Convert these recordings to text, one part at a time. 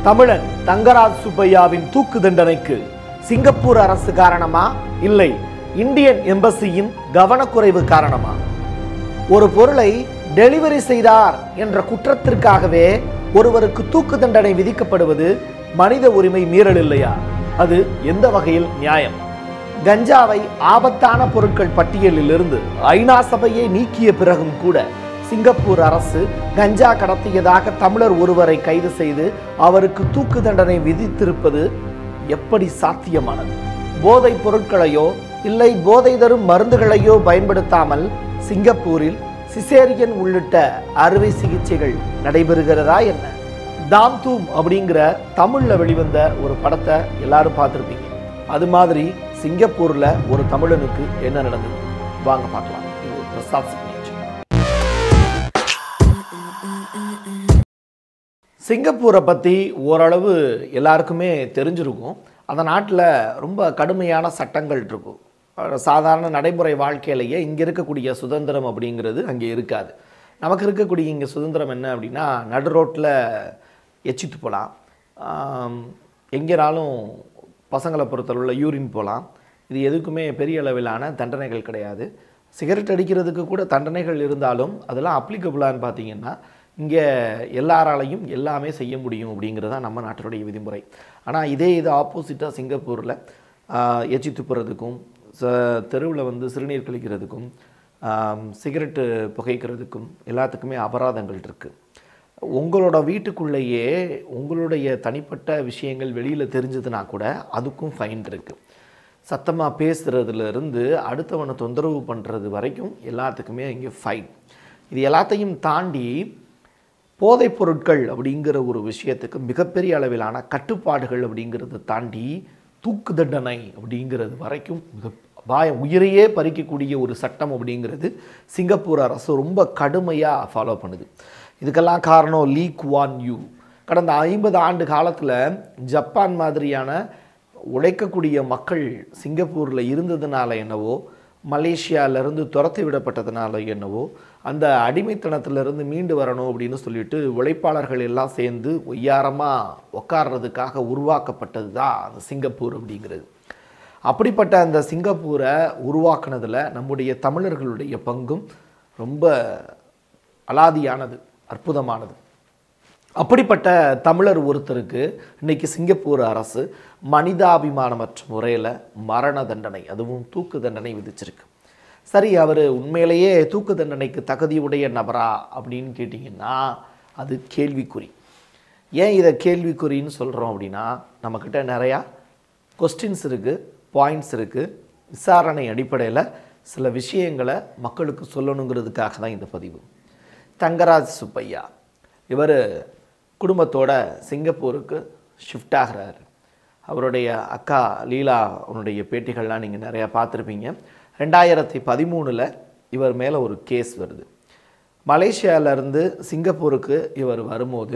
தமிழன் தங்கராஜ் சுப்பையாவின் தூக்கு தண்டனைக்கு சிங்கப்பூர் அரசு காரணமா இல்லை இந்தியன் எம்பசியின் கவனக்குறைவு காரணமா ஒரு பொருளை டெலிவரி செய்தார் என்ற குற்றத்திற்காகவே ஒருவருக்கு தூக்கு தண்டனை விதிக்கப்படுவது மனித உரிமை மீறல் இல்லையா அது எந்த வகையில் நியாயம் கஞ்சாவை ஆபத்தான பொருட்கள் பட்டியலில் இருந்து ஐநா சபையை நீக்கிய பிறகும் கூட சிங்கப்பூர் அரசு கஞ்சா கடத்தியதாக தமிழர் ஒருவரை கைது செய்து அவருக்கு தூக்கு தண்டனை விதித்திருப்பது எப்படி சாத்தியமானது போதைப் பொருட்களையோ இல்லை போதை தரும் மருந்துகளையோ பயன்படுத்தாமல் சிங்கப்பூரில் சிசேரியன் உள்ளிட்ட அறுவை சிகிச்சைகள் நடைபெறுகிறதா என்ன தாம் தூம் அப்படிங்கிற தமிழ்ல வெளிவந்த ஒரு படத்தை எல்லாரும் பார்த்துருப்பீங்க அது மாதிரி சிங்கப்பூர்ல ஒரு தமிழனுக்கு என்ன நடந்தது வாங்க பார்க்கலாம் இது ஒரு பிரசாத் சிக்னேச்சர் சிங்கப்பூரை பற்றி ஓரளவு எல்லாருக்குமே தெரிஞ்சிருக்கும் அந்த நாட்டில் ரொம்ப கடுமையான சட்டங்கள் இருக்கும் அஹ் சாதாரண நடைமுறை வாழ்க்கையிலேயே இங்கே இருக்கக்கூடிய சுதந்திரம் அப்படிங்கிறது அங்கே இருக்காது நமக்கு இருக்கக்கூடிய இங்கே சுதந்திரம் என்ன அப்படின்னா நடு ரோட்டில் எச்சிட்டு போகலாம் எங்கேனாலும் பசங்களை பொறுத்தளவில் யூரின் போகலாம் இது எதுக்குமே பெரிய அளவிலான தண்டனைகள் கிடையாது சிகரெட் அடிக்கிறதுக்கு கூட தண்டனைகள் இருந்தாலும் அதெல்லாம் அப்ளிகபிளான்னு பார்த்தீங்கன்னா இங்கே எல்லாராலையும் எல்லாமே செய்ய முடியும் அப்படிங்கிறது தான் நம்ம நாட்டினுடைய விதிமுறை ஆனால் இதே இது ஆப்போசிட்டாக சிங்கப்பூரில் எச்சி துப்புறதுக்கும் ச தெருவில் வந்து சிறுநீர் கழிக்கிறதுக்கும் ஆம், சிகரெட்டு புகைக்கிறதுக்கும் எல்லாத்துக்குமே அபராதங்கள் இருக்குது உங்களோட வீட்டுக்குள்ளேயே உங்களுடைய தனிப்பட்ட விஷயங்கள் வெளியில் தெரிஞ்சதுன்னா கூட அதுக்கும் ஃபைன் இருக்குது சத்தமாக பேசுகிறதுலேருந்து அடுத்தவனை தொந்தரவு பண்ணுறது வரைக்கும் எல்லாத்துக்குமே இங்கே ஃபைன் இது எல்லாத்தையும் தாண்டி போதைப் பொருட்கள் அப்படிங்கிற ஒரு விஷயத்துக்கு மிகப்பெரிய அளவிலான கட்டுப்பாடுகள் அப்படிங்கிறத தாண்டி தூக்கு தண்டனை அப்படிங்கிறது வரைக்கும் மிக பாய உயிரையே பறிக்கக்கூடிய ஒரு சட்டம் அப்படிங்கிறது சிங்கப்பூர் அரசு ரொம்ப கடுமையாக ஃபாலோ பண்ணுது இதுக்கெல்லாம் காரணம் லீ குவான் யூ கடந்த ஐம்பது ஆண்டு காலத்தில் ஜப்பான் மாதிரியான உழைக்கக்கூடிய மக்கள் சிங்கப்பூரில் இருந்ததுனால என்னவோ மலேசியாவிலேருந்து துரத்தி விடப்பட்டதுனால என்னவோ அந்த அடிமைத்தனத்திலிருந்து மீண்டு வரணும் அப்படின்னு சொல்லிட்டு உழைப்பாளர்கள் எல்லாம் சேர்ந்து ஒய்யாரமாக உட்கார்றதுக்காக உருவாக்கப்பட்டது தான் அந்த சிங்கப்பூர் அப்படிங்கிறது அப்படிப்பட்ட அந்த சிங்கப்பூரை உருவாக்குனதில் நம்முடைய தமிழர்களுடைய பங்கும் ரொம்ப அலாதியானது அற்புதமானது அப்படிப்பட்ட தமிழர் ஒருத்தருக்கு இன்னைக்கு சிங்கப்பூர் அரசு மனிதாபிமானமற்ற முறையில் மரண தண்டனை அதுவும் தூக்கு தண்டனை விதிச்சிருக்கு சரி அவர் உண்மையிலேயே தூக்கு தண்டனைக்கு தகுதியுடைய நபரா அப்படின்னு கேட்டிங்கன்னா அது கேள்விக்குறி ஏன் இதை கேள்விக்குறின்னு சொல்கிறோம் அப்படின்னா நம்மக்கிட்ட நிறையா கொஸ்டின்ஸ் இருக்குது பாயிண்ட்ஸ் இருக்குது விசாரணை அடிப்படையில் சில விஷயங்களை மக்களுக்கு சொல்லணுங்கிறதுக்காக தான் இந்த பதிவு தங்கராஜ் சுப்பையா இவர் குடும்பத்தோட சிங்கப்பூருக்கு ஷிஃப்ட் ஆகிறாரு அவருடைய அக்கா லீலா அவருடைய பேட்டிகள்லாம் நீங்கள் நிறையா பார்த்துருப்பீங்க ரெண்டாயிரத்தி பதிமூணில் இவர் மேலே ஒரு கேஸ் வருது மலேசியாவிலேருந்து சிங்கப்பூருக்கு இவர் வரும்போது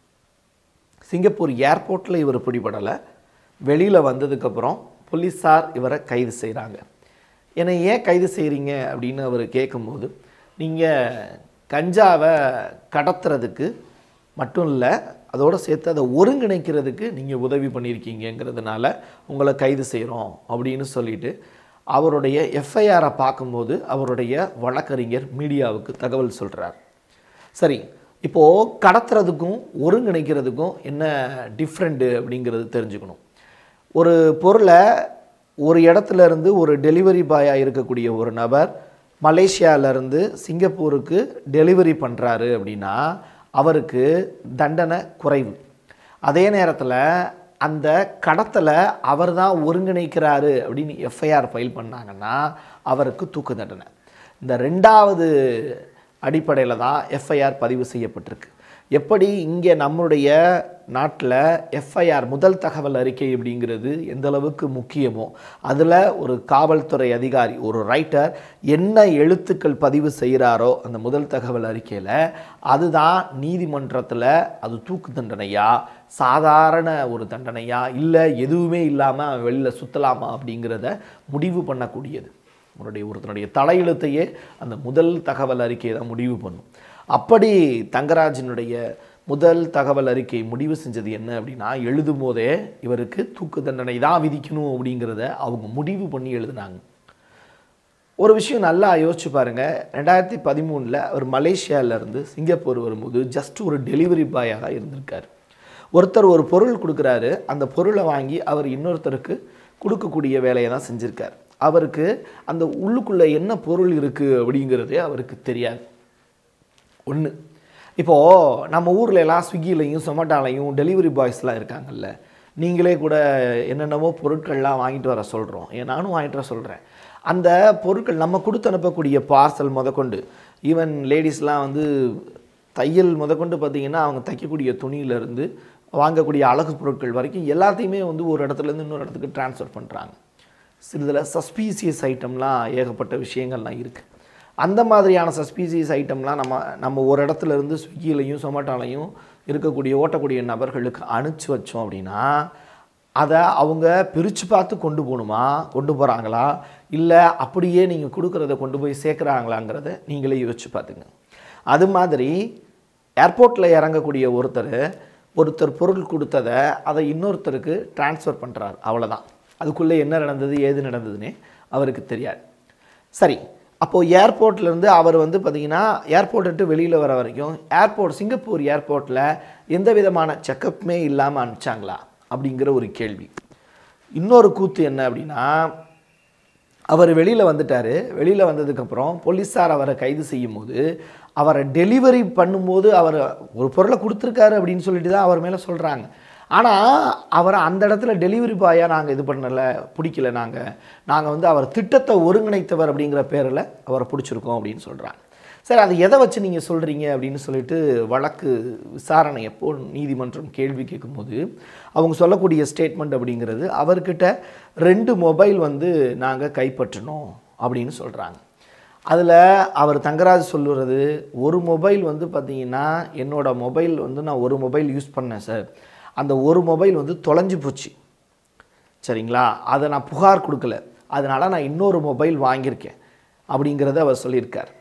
சிங்கப்பூர் ஏர்போர்ட்டில் இவர் பிடிபடலை வெளியில் வந்ததுக்கப்புறம் போலீஸார் இவரை கைது செய்கிறாங்க என்னை ஏன் கைது செய்கிறீங்க அப்படின்னு அவர் கேட்கும்போது நீங்கள் கஞ்சாவை கடத்துறதுக்கு மட்டும் இல்லை அதோடு சேர்த்து அதை ஒருங்கிணைக்கிறதுக்கு நீங்கள் உதவி பண்ணியிருக்கீங்கங்கிறதுனால உங்களை கைது செய்கிறோம் அப்படின்னு சொல்லிட்டு அவருடைய எஃப்ஐஆரை பார்க்கும்போது அவருடைய வழக்கறிஞர் மீடியாவுக்கு தகவல் சொல்கிறார் சரி இப்போது கடத்துறதுக்கும் ஒருங்கிணைக்கிறதுக்கும் என்ன டிஃப்ரெண்ட்டு அப்படிங்கிறது தெரிஞ்சுக்கணும் ஒரு பொருளை ஒரு இடத்துல இருந்து ஒரு டெலிவரி பாயாக இருக்கக்கூடிய ஒரு நபர் மலேசியாவிலேருந்து சிங்கப்பூருக்கு டெலிவரி பண்ணுறாரு அப்படின்னா அவருக்கு தண்டனை குறைவு அதே நேரத்தில் அந்த கடத்தலை அவர் தான் ஒருங்கிணைக்கிறாரு அப்படின்னு எஃப்ஐஆர் ஃபைல் பண்ணாங்கன்னா அவருக்கு தூக்கு தண்டனை இந்த ரெண்டாவது அடிப்படையில் தான் எஃப்ஐஆர் பதிவு செய்யப்பட்டிருக்கு எப்படி இங்கே நம்மளுடைய நாட்டில் எஃப்ஐஆர் முதல் தகவல் அறிக்கை அப்படிங்கிறது எந்த அளவுக்கு முக்கியமோ அதில் ஒரு காவல்துறை அதிகாரி ஒரு ரைட்டர் என்ன எழுத்துக்கள் பதிவு செய்கிறாரோ அந்த முதல் தகவல் அறிக்கையில் அதுதான் நீதிமன்றத்தில் அது தூக்கு தண்டனையா சாதாரண ஒரு தண்டனையா இல்லை எதுவுமே இல்லாமல் அவன் வெளியில் சுற்றலாமா அப்படிங்கிறத முடிவு பண்ணக்கூடியது உன்னுடைய ஒருத்தனுடைய தலையெழுத்தையே அந்த முதல் தகவல் அறிக்கையை தான் முடிவு பண்ணும் அப்படி தங்கராஜினுடைய முதல் தகவல் அறிக்கை முடிவு செஞ்சது என்ன அப்படின்னா எழுதும் போதே இவருக்கு தூக்கு தண்டனை தான் விதிக்கணும் அப்படிங்கிறத அவங்க முடிவு பண்ணி எழுதினாங்க ஒரு விஷயம் நல்லா யோசிச்சு பாருங்க ரெண்டாயிரத்தி பதிமூணில் அவர் மலேசியால இருந்து சிங்கப்பூர் வரும்போது ஜஸ்ட் ஒரு டெலிவரி பாயாக தான் இருந்திருக்காரு ஒருத்தர் ஒரு பொருள் கொடுக்குறாரு அந்த பொருளை வாங்கி அவர் இன்னொருத்தருக்கு கொடுக்கக்கூடிய வேலையை தான் செஞ்சுருக்கார் அவருக்கு அந்த உள்ளுக்குள்ளே என்ன பொருள் இருக்குது அப்படிங்கிறதே அவருக்கு தெரியாது ஒன்று இப்போது நம்ம ஊர்ல எல்லாம் ஸ்விக்கிலையும் சொமேட்டாலையும் டெலிவரி பாய்ஸ்லாம் இருக்காங்கல்ல நீங்களே கூட என்னென்னவோ பொருட்கள்லாம் வாங்கிட்டு வர சொல்கிறோம் ஏன் நானும் வாங்கிட்டு வர சொல்கிறேன் அந்த பொருட்கள் நம்ம கொடுத்து அனுப்பக்கூடிய பார்சல் முதற்கொண்டு ஈவன் லேடிஸ்லாம் வந்து தையல் முதற்கொண்டு பார்த்தீங்கன்னா அவங்க தைக்கக்கூடிய துணியிலேருந்து வாங்கக்கூடிய அழகு பொருட்கள் வரைக்கும் எல்லாத்தையுமே வந்து ஒரு இடத்துலேருந்து இன்னொரு இடத்துக்கு ட்ரான்ஸ்ஃபர் பண்ணுறாங்க சிறிதில் சஸ்பீசியஸ் ஐட்டம்லாம் ஏகப்பட்ட விஷயங்கள்லாம் இருக்குது அந்த மாதிரியான சஸ்பீசியஸ் ஐட்டம்லாம் நம்ம நம்ம ஒரு இடத்துல இருந்து ஸ்விக்கிலையும் சொமேட்டோலையும் இருக்கக்கூடிய ஓட்டக்கூடிய நபர்களுக்கு அனுப்பிச்சி வச்சோம் அப்படின்னா அதை அவங்க பிரித்து பார்த்து கொண்டு போகணுமா கொண்டு போகிறாங்களா இல்லை அப்படியே நீங்கள் கொடுக்குறத கொண்டு போய் சேர்க்குறாங்களாங்கிறத நீங்களே யோசிச்சு பார்த்துங்க அது மாதிரி ஏர்போர்ட்டில் இறங்கக்கூடிய ஒருத்தர் ஒருத்தர் பொருள் கொடுத்ததை அதை இன்னொருத்தருக்கு ட்ரான்ஸ்ஃபர் பண்ணுறாரு அவ்வளோதான் அதுக்குள்ளே என்ன நடந்தது ஏது நடந்ததுன்னே அவருக்கு தெரியாது சரி அப்போது ஏர்போர்ட்லேருந்து அவர் வந்து பார்த்திங்கன்னா ஏர்போர்ட் விட்டு வெளியில் வர வரைக்கும் ஏர்போர்ட் சிங்கப்பூர் ஏர்போர்ட்டில் எந்த விதமான செக்கப்புமே இல்லாமல் அனுப்பிச்சாங்களா அப்படிங்கிற ஒரு கேள்வி இன்னொரு கூத்து என்ன அப்படின்னா அவர் வெளியில் வந்துட்டார் வெளியில் வந்ததுக்கப்புறம் போலீஸார் அவரை கைது செய்யும் போது அவரை டெலிவரி பண்ணும்போது அவர் ஒரு பொருளை கொடுத்துருக்காரு அப்படின்னு சொல்லிட்டு தான் அவர் மேலே சொல்கிறாங்க ஆனால் அவரை அந்த இடத்துல டெலிவரி பாயாக நாங்கள் இது பண்ணலை பிடிக்கல நாங்கள் நாங்கள் வந்து அவர் திட்டத்தை ஒருங்கிணைத்தவர் அப்படிங்கிற பேரில் அவரை பிடிச்சிருக்கோம் அப்படின்னு சொல்கிறாங்க சரி அதை எதை வச்சு நீங்கள் சொல்கிறீங்க அப்படின்னு சொல்லிட்டு வழக்கு விசாரணை எப்போ நீதிமன்றம் கேள்வி கேட்கும்போது அவங்க சொல்லக்கூடிய ஸ்டேட்மெண்ட் அப்படிங்கிறது அவர்கிட்ட ரெண்டு மொபைல் வந்து நாங்கள் கைப்பற்றினோம் அப்படின்னு சொல்கிறாங்க அதில் அவர் தங்கராஜ் சொல்லுறது ஒரு மொபைல் வந்து பார்த்தீங்கன்னா என்னோட மொபைல் வந்து நான் ஒரு மொபைல் யூஸ் பண்ணேன் சார் அந்த ஒரு மொபைல் வந்து தொலைஞ்சு போச்சு சரிங்களா அதை நான் புகார் கொடுக்கல அதனால் நான் இன்னொரு மொபைல் வாங்கியிருக்கேன் அப்படிங்கிறத அவர் சொல்லியிருக்கார்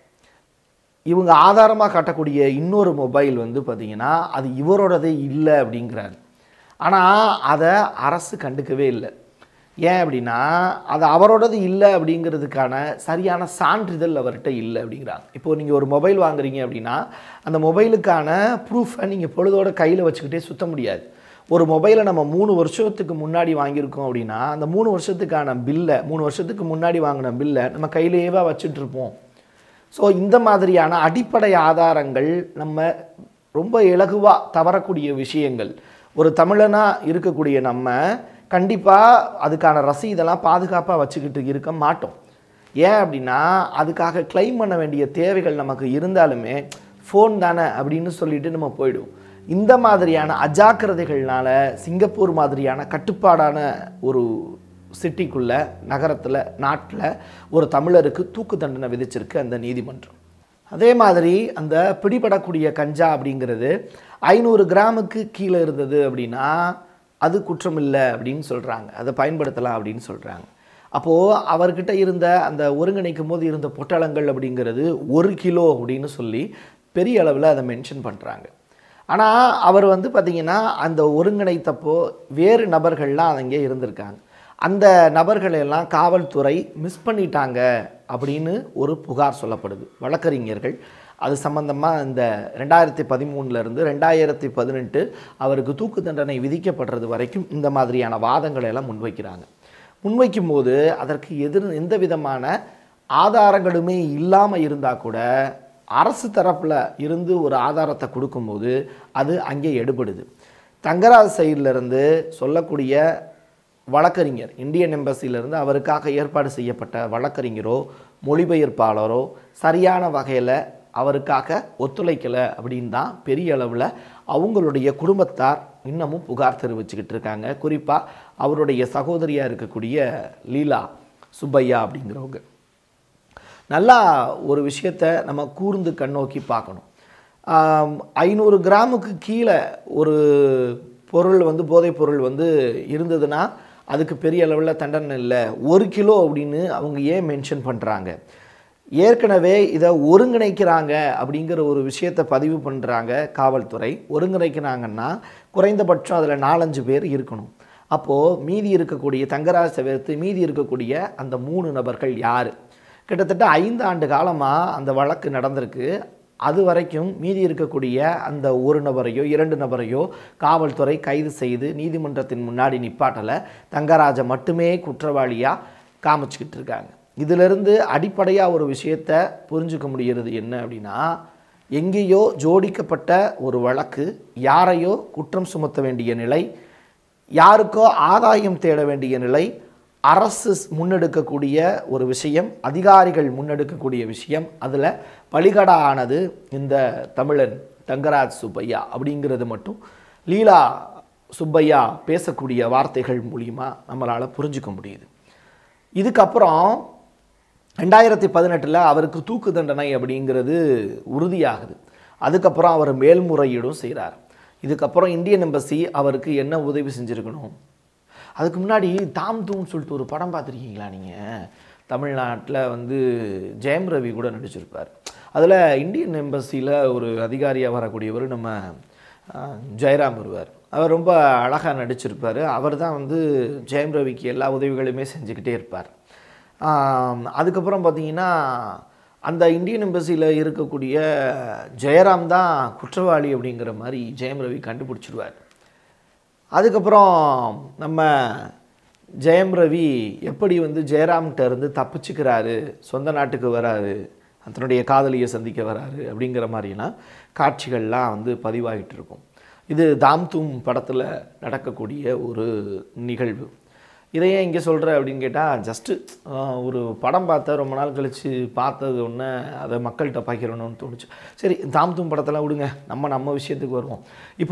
இவங்க ஆதாரமாக காட்டக்கூடிய இன்னொரு மொபைல் வந்து பார்த்திங்கன்னா அது இவரோடதே இல்லை அப்படிங்கிறாரு ஆனால் அதை அரசு கண்டுக்கவே இல்லை ஏன் அப்படின்னா அது அவரோடது இல்லை அப்படிங்கிறதுக்கான சரியான சான்றிதழ் அவர்கிட்ட இல்லை அப்படிங்கிறாங்க இப்போ நீங்கள் ஒரு மொபைல் வாங்குறீங்க அப்படின்னா அந்த மொபைலுக்கான ப்ரூஃபை நீங்கள் பொழுதோட கையில் வச்சுக்கிட்டே சுத்த முடியாது ஒரு மொபைலை நம்ம மூணு வருஷத்துக்கு முன்னாடி வாங்கியிருக்கோம் அப்படின்னா அந்த மூணு வருஷத்துக்கான பில்லை மூணு வருஷத்துக்கு முன்னாடி வாங்கின பில்லை நம்ம கையிலேயே வச்சுட்டு இருப்போம் ஸோ இந்த மாதிரியான அடிப்படை ஆதாரங்கள் நம்ம ரொம்ப இலகுவாக தவறக்கூடிய விஷயங்கள் ஒரு தமிழனாக இருக்கக்கூடிய நம்ம கண்டிப்பாக அதுக்கான ரசீதெல்லாம் பாதுகாப்பாக வச்சுக்கிட்டு இருக்க மாட்டோம் ஏன் அப்படின்னா அதுக்காக கிளைம் பண்ண வேண்டிய தேவைகள் நமக்கு இருந்தாலுமே ஃபோன் தானே அப்படின்னு சொல்லிட்டு நம்ம போயிடுவோம் இந்த மாதிரியான அஜாக்கிரதைகள்னால சிங்கப்பூர் மாதிரியான கட்டுப்பாடான ஒரு சிட்டிக்குள்ள நகரத்தில் நாட்டில் ஒரு தமிழருக்கு தூக்கு தண்டனை விதிச்சிருக்கு அந்த நீதிமன்றம் அதே மாதிரி அந்த பிடிபடக்கூடிய கஞ்சா அப்படிங்கிறது ஐநூறு கிராமுக்கு கீழே இருந்தது அப்படின்னா அது குற்றம் இல்லை அப்படின்னு சொல்கிறாங்க அதை பயன்படுத்தலாம் அப்படின்னு சொல்கிறாங்க அப்போது அவர்கிட்ட இருந்த அந்த ஒருங்கிணைக்கும் போது இருந்த பொட்டலங்கள் அப்படிங்கிறது ஒரு கிலோ அப்படின்னு சொல்லி பெரிய அளவில் அதை மென்ஷன் பண்ணுறாங்க ஆனால் அவர் வந்து பார்த்திங்கன்னா அந்த ஒருங்கிணைத்தப்போ வேறு நபர்கள்லாம் அங்கே இருந்திருக்காங்க அந்த நபர்களை எல்லாம் காவல்துறை மிஸ் பண்ணிட்டாங்க அப்படின்னு ஒரு புகார் சொல்லப்படுது வழக்கறிஞர்கள் அது சம்பந்தமாக இந்த ரெண்டாயிரத்தி பதிமூணுலேருந்து ரெண்டாயிரத்தி பதினெட்டு அவருக்கு தூக்கு தண்டனை விதிக்கப்படுறது வரைக்கும் இந்த மாதிரியான வாதங்களை எல்லாம் முன்வைக்கிறாங்க முன்வைக்கும் போது அதற்கு எதிர் எந்த விதமான ஆதாரங்களுமே இல்லாமல் இருந்தால் கூட அரசு தரப்பில் இருந்து ஒரு ஆதாரத்தை கொடுக்கும்போது அது அங்கே எடுபடுது தங்கராஜ் சைடில் இருந்து சொல்லக்கூடிய வழக்கறிஞர் இந்தியன் எம்பசியிலிருந்து அவருக்காக ஏற்பாடு செய்யப்பட்ட வழக்கறிஞரோ மொழிபெயர்ப்பாளரோ சரியான வகையில் அவருக்காக ஒத்துழைக்கலை அப்படின்னு தான் பெரிய அளவில் அவங்களுடைய குடும்பத்தார் இன்னமும் புகார் தெரிவிச்சுக்கிட்டு இருக்காங்க குறிப்பாக அவருடைய சகோதரியாக இருக்கக்கூடிய லீலா சுப்பையா அப்படிங்கிறவங்க நல்லா ஒரு விஷயத்தை நம்ம கூர்ந்து கண்ணோக்கி பார்க்கணும் ஆம், ஐநூறு கிராமுக்கு கீழே ஒரு பொருள் வந்து போதைப் பொருள் வந்து இருந்ததுன்னா அதுக்கு பெரிய அளவில் தண்டனை இல்லை ஒரு கிலோ அப்படின்னு அவங்க ஏன் மென்ஷன் பண்ணுறாங்க ஏற்கனவே இதை ஒருங்கிணைக்கிறாங்க அப்படிங்கிற ஒரு விஷயத்தை பதிவு பண்ணுறாங்க காவல்துறை ஒருங்கிணைக்கிறாங்கன்னா குறைந்தபட்சம் அதில் நாலஞ்சு பேர் இருக்கணும் அப்போது மீதி இருக்கக்கூடிய தங்கராஜ் தவிர்த்து மீதி இருக்கக்கூடிய அந்த மூணு நபர்கள் யார் கிட்டத்தட்ட ஐந்து ஆண்டு காலமாக அந்த வழக்கு நடந்திருக்கு அது வரைக்கும் மீதி இருக்கக்கூடிய அந்த ஒரு நபரையோ இரண்டு நபரையோ காவல்துறை கைது செய்து நீதிமன்றத்தின் முன்னாடி நிப்பாட்டலை தங்கராஜை மட்டுமே குற்றவாளியாக காமிச்சிக்கிட்டு இருக்காங்க இதிலிருந்து அடிப்படையாக ஒரு விஷயத்தை புரிஞ்சுக்க முடிகிறது என்ன அப்படின்னா எங்கேயோ ஜோடிக்கப்பட்ட ஒரு வழக்கு யாரையோ குற்றம் சுமத்த வேண்டிய நிலை யாருக்கோ ஆதாயம் தேட வேண்டிய நிலை அரசு முன்னெடுக்கக்கூடிய ஒரு விஷயம் அதிகாரிகள் முன்னெடுக்கக்கூடிய விஷயம் அதில் பலிகடா ஆனது இந்த தமிழன் தங்கராஜ் சுப்பையா அப்படிங்கிறது மட்டும் லீலா சுப்பையா பேசக்கூடிய வார்த்தைகள் மூலிமா நம்மளால் புரிஞ்சுக்க முடியுது இதுக்கப்புறம் ரெண்டாயிரத்தி பதினெட்டில் அவருக்கு தூக்கு தண்டனை அப்படிங்கிறது உறுதியாகுது அதுக்கப்புறம் அவர் மேல்முறையீடும் செய்கிறார் இதுக்கப்புறம் இந்தியன் எம்பசி அவருக்கு என்ன உதவி செஞ்சுருக்கணும் அதுக்கு முன்னாடி தாம் தூம்னு சொல்லிட்டு ஒரு படம் பார்த்துருக்கீங்களா நீங்கள் தமிழ்நாட்டில் வந்து ஜெயம் ரவி கூட நடிச்சிருப்பார் அதில் இந்தியன் எம்பசியில் ஒரு அதிகாரியாக வரக்கூடியவர் நம்ம அஹ், ஜெயராம் வருவார் அவர் ரொம்ப அழகாக நடிச்சிருப்பார் அவர் தான் வந்து ஜெயம் ரவிக்கு எல்லா உதவிகளுமே செஞ்சுக்கிட்டே இருப்பார் ஆம், அதுக்கப்புறம் பார்த்தீங்கன்னா அந்த இந்தியன் எம்பசியில் இருக்கக்கூடிய ஜெயராம் தான் குற்றவாளி அப்படிங்கிற மாதிரி ஜெயம் ரவி கண்டுபிடிச்சிருவார் அதுக்கப்புறம் நம்ம ஜெயம் ரவி எப்படி வந்து ஜெயராம்கிட்ட இருந்து தப்பிச்சுக்கிறாரு சொந்த நாட்டுக்கு வராரு தன்னுடைய காதலியை சந்திக்க வராரு அப்படிங்கிற மாதிரிலாம் காட்சிகள்லாம் வந்து பதிவாகிட்டு இருக்கும் இது தாம் தூம் படத்தில் நடக்கக்கூடிய ஒரு நிகழ்வு இதை ஏன் இங்கே சொல்கிற அப்படின்னு கேட்டால் ஜஸ்ட்டு ஒரு படம் பார்த்தா ரொம்ப நாள் கழித்து பார்த்தது ஒன்று அதை மக்கள்கிட்ட பகிரணும்னு தோணுச்சு சரி தாம் தூம் படத்தெல்லாம் விடுங்க நம்ம நம்ம விஷயத்துக்கு வருவோம்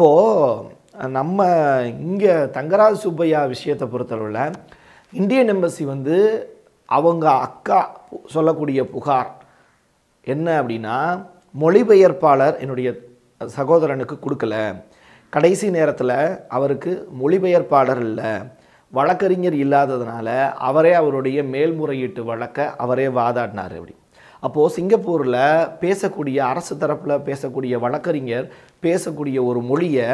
இப்போது நம்ம இங்கே தங்கராஜ் சுப்பையா விஷயத்தை பொறுத்தளவில் இந்தியன் எம்பசி வந்து அவங்க அக்கா சொல்லக்கூடிய புகார் என்ன அப்படின்னா மொழிபெயர்ப்பாளர் என்னுடைய சகோதரனுக்கு கொடுக்கல கடைசி நேரத்தில் அவருக்கு மொழிபெயர்ப்பாளர் இல்லை வழக்கறிஞர் இல்லாததுனால அவரே அவருடைய மேல்முறையீட்டு வழக்கை அவரே வாதாடினார் அப்படி அப்போது சிங்கப்பூரில் பேசக்கூடிய அரசு தரப்பில் பேசக்கூடிய வழக்கறிஞர் பேசக்கூடிய ஒரு மொழியை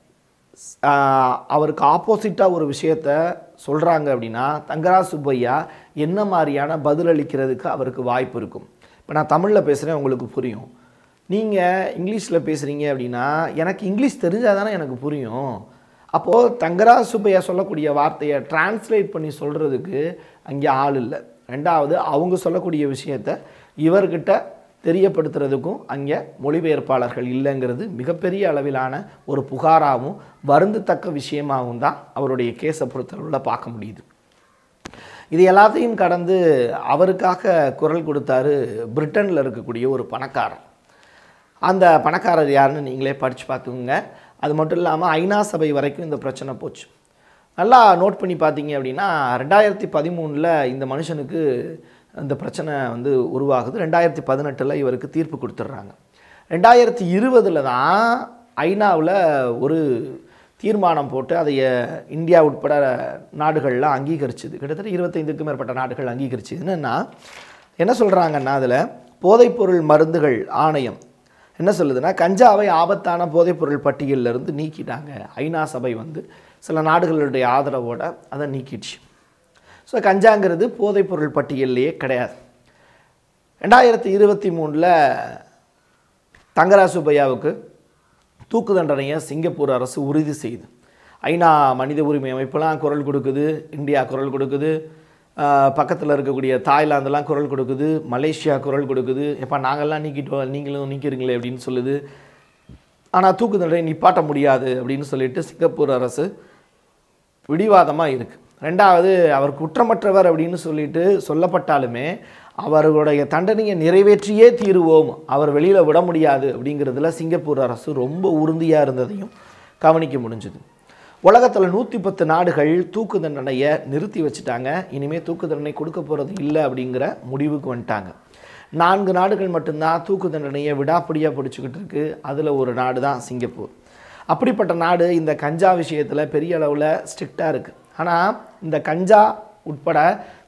ஆஹ் அவருக்கு ஆப்போசிட்டாக ஒரு விஷயத்த சொல்கிறாங்க அப்படின்னா தங்கராஜ் சுப்பையா என்ன மாதிரியான பதிலளிக்கிறதுக்கு அவருக்கு வாய்ப்பு இருக்கும் இப்போ நான் தமிழில் பேசுகிறேன் உங்களுக்கு புரியும் நீங்கள் இங்கிலீஷில் பேசுகிறீங்க அப்படின்னா எனக்கு இங்கிலீஷ் தெரிஞ்சால் தானே எனக்கு புரியும் அப்போது தங்கராஜ் சுப்பையா சொல்லக்கூடிய வார்த்தையை டிரான்ஸ்லேட் பண்ணி சொல்கிறதுக்கு அங்கே ஆள் இல்லை ரெண்டாவது அவங்க சொல்லக்கூடிய விஷயத்த இவர்கிட்ட தெரியப்படுத்துறதுக்கும் அங்கே மொழிபெயர்ப்பாளர்கள் இல்லைங்கிறது மிகப்பெரிய அளவிலான ஒரு புகாராகவும் வருந்தத்தக்க விஷயமாகவும் தான் அவருடைய கேஸை பொறுத்தளவில் பார்க்க முடியுது இது எல்லாத்தையும் கடந்து அவருக்காக குரல் கொடுத்தாரு பிரிட்டனில் இருக்கக்கூடிய ஒரு பணக்காரர் அந்த பணக்காரர் யாருன்னு நீங்களே படித்து பார்த்துக்குங்க அது மட்டும் இல்லாமல் ஐநா சபை வரைக்கும் இந்த பிரச்சனை போச்சு நல்லா நோட் பண்ணி பார்த்தீங்க அப்படின்னா ரெண்டாயிரத்தி பதிமூணில் இந்த மனுஷனுக்கு இந்த பிரச்சனை வந்து உருவாகுது ரெண்டாயிரத்தி பதினெட்டில் இவருக்கு தீர்ப்பு கொடுத்துட்றாங்க ரெண்டாயிரத்தி இருபதில் தான் ஐநாவில் ஒரு தீர்மானம் போட்டு அதை இந்தியா உட்பட நாடுகள்லாம் அங்கீகரிச்சுது கிட்டத்தட்ட இருபத்தைந்துக்கும் மேற்பட்ட நாடுகள் அங்கீகரிச்சுது என்னென்னா என்ன சொல்கிறாங்கன்னா அதில் போதைப்பொருள் மருந்துகள் ஆணையம் என்ன சொல்லுதுன்னா கஞ்சாவை ஆபத்தான போதைப்பொருள் பட்டியலில் இருந்து நீக்கிட்டாங்க ஐநா சபை வந்து சில நாடுகளுடைய ஆதரவோட அதை நீக்கிடுச்சு ஸோ கஞ்சாங்கிறது போதைப்பொருள் பட்டியல்லையே கிடையாது ரெண்டாயிரத்தி இருபத்தி மூணில் தங்கராஜ் சுப்பையாவுக்கு தூக்கு தண்டனையை சிங்கப்பூர் அரசு உறுதி செய்யுது ஐநா மனித உரிமை அமைப்பெல்லாம் குரல் கொடுக்குது இந்தியா குரல் கொடுக்குது பக்கத்தில் இருக்கக்கூடிய தாய்லாந்தெல்லாம் குரல் கொடுக்குது மலேசியா குரல் கொடுக்குது எப்போ நாங்கள்லாம் நீக்கிட்டோம் நீங்களும் நீக்கிறீங்களே அப்படின்னு சொல்லுது ஆனால் தூக்கு தண்டனை நிப்பாட்ட முடியாது அப்படின்னு சொல்லிட்டு சிங்கப்பூர் அரசு பிடிவாதமாக இருக்குது ரெண்டாவது அவர் குற்றமற்றவர் அப்படின்னு சொல்லிட்டு சொல்லப்பட்டாலுமே அவர்களுடைய தண்டனையை நிறைவேற்றியே தீருவோம் அவர் வெளியில் விட முடியாது அப்படிங்கிறதுல சிங்கப்பூர் அரசு ரொம்ப உறுதியாக இருந்ததையும் கவனிக்க முடிஞ்சுது உலகத்தில் நூற்றி பத்து நாடுகள் தூக்கு தண்டனையை நிறுத்தி வச்சுட்டாங்க இனிமேல் தூக்கு தண்டனை கொடுக்க போகிறது இல்லை அப்படிங்கிற முடிவுக்கு வந்துட்டாங்க நான்கு நாடுகள் மட்டும்தான் தூக்கு தண்டனையை விடாப்பிடியாக பிடிச்சிக்கிட்டு இருக்கு அதில் ஒரு நாடு தான் சிங்கப்பூர் அப்படிப்பட்ட நாடு இந்த கஞ்சா விஷயத்தில் பெரிய அளவில் ஸ்ட்ரிக்டாக இருக்குது ஆனால் இந்த கஞ்சா உட்பட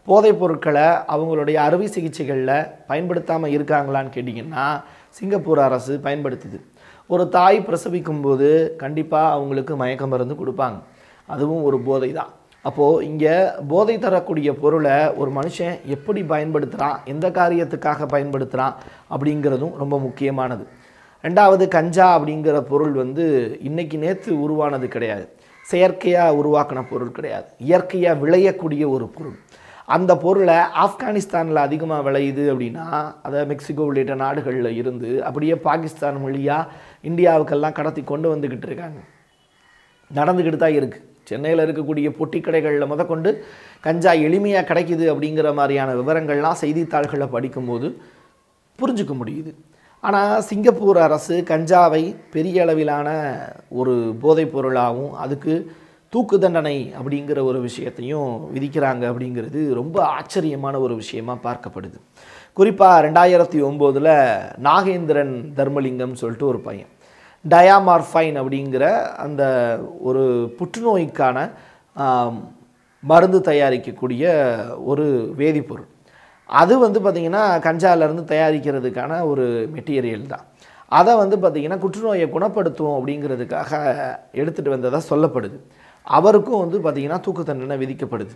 போதைப் பொருட்களை அவங்களுடைய அறுவை சிகிச்சைகளில் பயன்படுத்தாமல் இருக்காங்களான்னு கேட்டிங்கன்னா சிங்கப்பூர் அரசு பயன்படுத்துது ஒரு தாய் பிரசவிக்கும் போது கண்டிப்பாக அவங்களுக்கு மயக்க மருந்து கொடுப்பாங்க அதுவும் ஒரு போதை தான் அப்போது இங்கே போதை தரக்கூடிய பொருளை ஒரு மனுஷன் எப்படி பயன்படுத்துகிறான் எந்த காரியத்துக்காக பயன்படுத்துகிறான் அப்படிங்கிறதும் ரொம்ப முக்கியமானது ரெண்டாவது கஞ்சா அப்படிங்கிற பொருள் வந்து இன்னைக்கு நேற்று உருவானது கிடையாது செயற்கையாக உருவாக்கின பொருள் கிடையாது இயற்கையாக விளையக்கூடிய ஒரு பொருள் அந்த பொருளை ஆப்கானிஸ்தானில் அதிகமாக விளையுது அப்படின்னா அதை மெக்சிகோ உள்ளிட்ட நாடுகளில் இருந்து அப்படியே பாகிஸ்தான் வழியாக இந்தியாவுக்கெல்லாம் கடத்தி கொண்டு வந்துக்கிட்டு இருக்காங்க நடந்துக்கிட்டு தான் இருக்குது சென்னையில் இருக்கக்கூடிய பொட்டி கடைகளில் முதற்கொண்டு கஞ்சா எளிமையாக கிடைக்குது அப்படிங்கிற மாதிரியான விவரங்கள்லாம் செய்தித்தாள்களை படிக்கும்போது புரிஞ்சுக்க முடியுது ஆனால் சிங்கப்பூர் அரசு கஞ்சாவை பெரிய அளவிலான ஒரு போதைப் பொருளாகவும் அதுக்கு தூக்கு தண்டனை அப்படிங்கிற ஒரு விஷயத்தையும் விதிக்கிறாங்க அப்படிங்கிறது ரொம்ப ஆச்சரியமான ஒரு விஷயமா பார்க்கப்படுது குறிப்பாக ரெண்டாயிரத்தி ஒம்போதில் நாகேந்திரன் தர்மலிங்கம் சொல்லிட்டு ஒரு பையன் டயாமார்ஃபைன் அப்படிங்கிற அந்த ஒரு புற்றுநோய்க்கான ஆம், மருந்து தயாரிக்கக்கூடிய ஒரு வேதிப்பொருள் அது வந்து பார்த்திங்கன்னா கஞ்சாலேருந்து தயாரிக்கிறதுக்கான ஒரு மெட்டீரியல் தான் அதை வந்து பார்த்திங்கன்னா புற்றுநோயை குணப்படுத்தும் அப்படிங்கிறதுக்காக எடுத்துகிட்டு வந்ததாக சொல்லப்படுது அவருக்கும் வந்து பார்த்திங்கன்னா தூக்கு தண்டனை விதிக்கப்படுது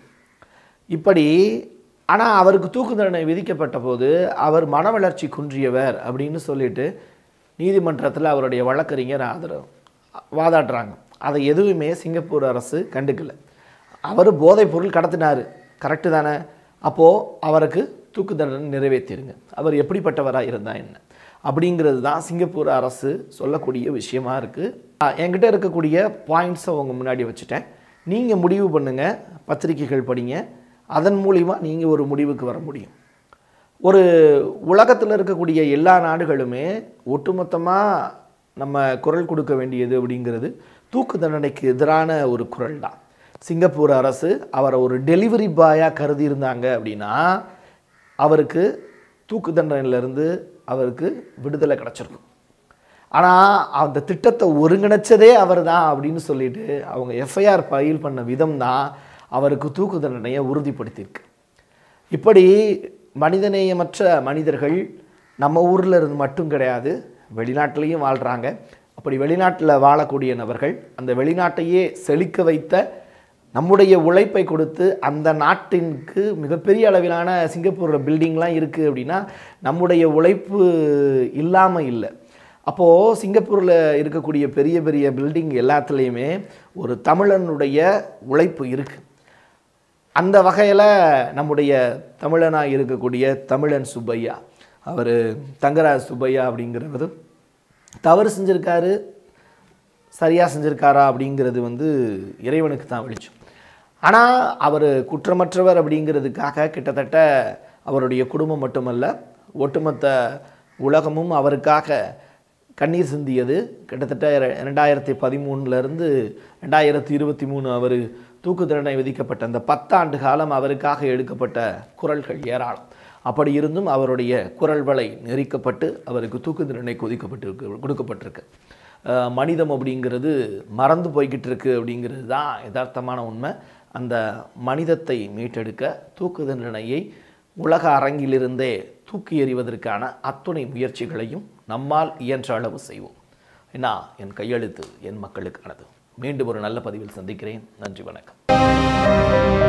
இப்படி ஆனால் அவருக்கு தூக்கு தண்டனை விதிக்கப்பட்ட போது அவர் மன வளர்ச்சி குன்றியவர் அப்படின்னு சொல்லிட்டு நீதிமன்றத்தில் அவருடைய வழக்கறிஞர் ஆதரவு வாதாடுறாங்க அதை எதுவுமே சிங்கப்பூர் அரசு கண்டுக்கல அவர் போதைப் பொருள் கடத்தினார் கரெக்டு தானே அப்போது அவருக்கு தூக்கு தண்டனை நிறைவேற்றிருங்க அவர் எப்படிப்பட்டவராக இருந்தா என்ன அப்படிங்கிறது தான் சிங்கப்பூர் அரசு சொல்லக்கூடிய விஷயமா இருக்குது என்கிட்ட இருக்கக்கூடிய பாயிண்ட்ஸை உங்க முன்னாடி வச்சுட்டேன் நீங்கள் முடிவு பண்ணுங்கள் பத்திரிகைகள் படிங்க அதன் மூலிமா நீங்கள் ஒரு முடிவுக்கு வர முடியும் ஒரு உலகத்தில் இருக்கக்கூடிய எல்லா நாடுகளுமே ஒட்டுமொத்தமாக நம்ம குரல் கொடுக்க வேண்டியது அப்படிங்கிறது தூக்கு தண்டனைக்கு எதிரான ஒரு குரல் தான் சிங்கப்பூர் அரசு அவரை ஒரு டெலிவரி பாயாக கருதி இருந்தாங்க அப்படின்னா அவருக்கு தூக்கு தண்டனையிலேருந்து அவருக்கு விடுதலை கிடச்சிருக்கும் ஆனால் அந்த திட்டத்தை ஒருங்கிணைச்சதே அவர் தான் அப்படின்னு சொல்லிட்டு அவங்க எஃப்ஐஆர் ஃபைல் பண்ண விதம் தான் அவருக்கு தூக்கு தண்டனையை உறுதிப்படுத்தியிருக்கு இப்படி மனிதநேயமற்ற மனிதர்கள் நம்ம ஊரில் இருந்து மட்டும் கிடையாது வெளிநாட்டிலையும் வாழ்கிறாங்க அப்படி வெளிநாட்டில் வாழக்கூடிய நபர்கள் அந்த வெளிநாட்டையே செழிக்க வைத்த நம்முடைய உழைப்பை கொடுத்து அந்த நாட்டிற்கு மிகப்பெரிய அளவிலான சிங்கப்பூரில் பில்டிங்லாம் இருக்குது அப்படின்னா நம்முடைய உழைப்பு இல்லாமல் இல்லை அப்போது சிங்கப்பூரில் இருக்கக்கூடிய பெரிய பெரிய பில்டிங் எல்லாத்துலேயுமே ஒரு தமிழனுடைய உழைப்பு இருக்குது அந்த வகையில் நம்முடைய தமிழனாக இருக்கக்கூடிய தமிழன் சுப்பையா அவர் தங்கராஜ் சுப்பையா அப்படிங்கிறவர் தவறு செஞ்சுருக்காரு சரியாக செஞ்சுருக்காரா அப்படிங்கிறது வந்து இறைவனுக்கு தான் வெளிச்சம் ஆனால் அவர் குற்றமற்றவர் அப்படிங்கிறதுக்காக கிட்டத்தட்ட அவருடைய குடும்பம் மட்டுமல்ல ஒட்டுமொத்த உலகமும் அவருக்காக கண்ணீர் சிந்தியது கிட்டத்தட்ட ரெ- ரெண்டாயிரத்தி பதிமூணுலேருந்து ரெண்டாயிரத்தி இருபத்தி மூணு அவர் தூக்கு தண்டனை விதிக்கப்பட்ட அந்த பத்தாண்டு காலம் அவருக்காக எடுக்கப்பட்ட குரல்கள் ஏராளம் அப்படி இருந்தும் அவருடைய குரல் வலை நெரிக்கப்பட்டு அவருக்கு தூக்கு தண்டனை கொதிக்கப்பட்டு கொடுக்கப்பட்டிருக்கு அஹ் மனிதம் அப்படிங்கிறது மறந்து போய்கிட்டு இருக்கு அப்படிங்கிறது தான் யதார்த்தமான உண்மை அந்த மனிதத்தை மீட்டெடுக்க தூக்கு தண்டனையை உலக அரங்கிலிருந்தே தூக்கி எறிவதற்கான அத்துணை முயற்சிகளையும் நம்மால் இயன்ற அளவு செய்வோம் என்ன என் கையெழுத்து என் மக்களுக்கானது மீண்டும் ஒரு நல்ல பதிவில் சந்திக்கிறேன் நன்றி வணக்கம்